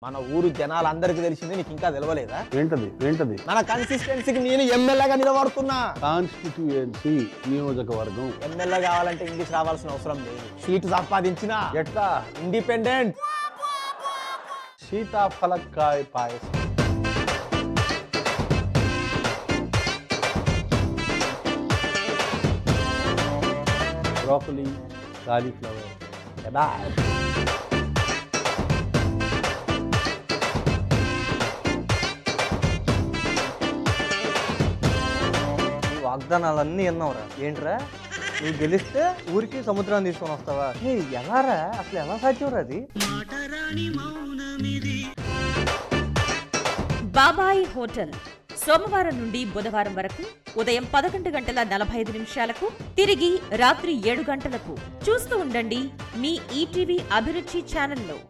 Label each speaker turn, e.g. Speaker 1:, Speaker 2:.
Speaker 1: మన ఊరు జనాలందరికీ తెలిసింది నీకు ఇంకా తెలవలేదా
Speaker 2: ఏంటది ఏంటది
Speaker 1: మన కన్సిస్టెన్సీకి నేను ఎమ్మెల్యేగా నిలబడుతున్నా
Speaker 2: కాన్స్టిట్యూయన్సీ నియోజకవర్గం
Speaker 1: ఎమ్మెల్యే కావాలంటే ఇంగ్లీష్ రావాల్సిన అవసరం లేదు సీటు సంపాదించిన
Speaker 2: ఎట్లా
Speaker 1: ఇండిపెండెంట్
Speaker 2: సీతాఫలక్కాయ పాయసం బ్రోకలీ కాలీఫ్లవర్
Speaker 1: కబాబ్.
Speaker 3: ఈ వాగ్దానాలన్నీ విన్నావురా ఏంట్రా నువ్వు గెలిస్తే ఊరికి సముద్రాన్ని తీసుకొని వస్తావా ఏ ఎలారా అసలు ఎలా సాధ్యం అది
Speaker 4: బాబాయ్ హోటల్ సోమవారం నుండి బుధవారం వరకు ఉదయం పదకొండు గంటల నలభై ఐదు నిమిషాలకు తిరిగి రాత్రి ఏడు గంటలకు చూస్తూ ఉండండి మీ ఈటీవీ అభిరుచి ఛానల్లో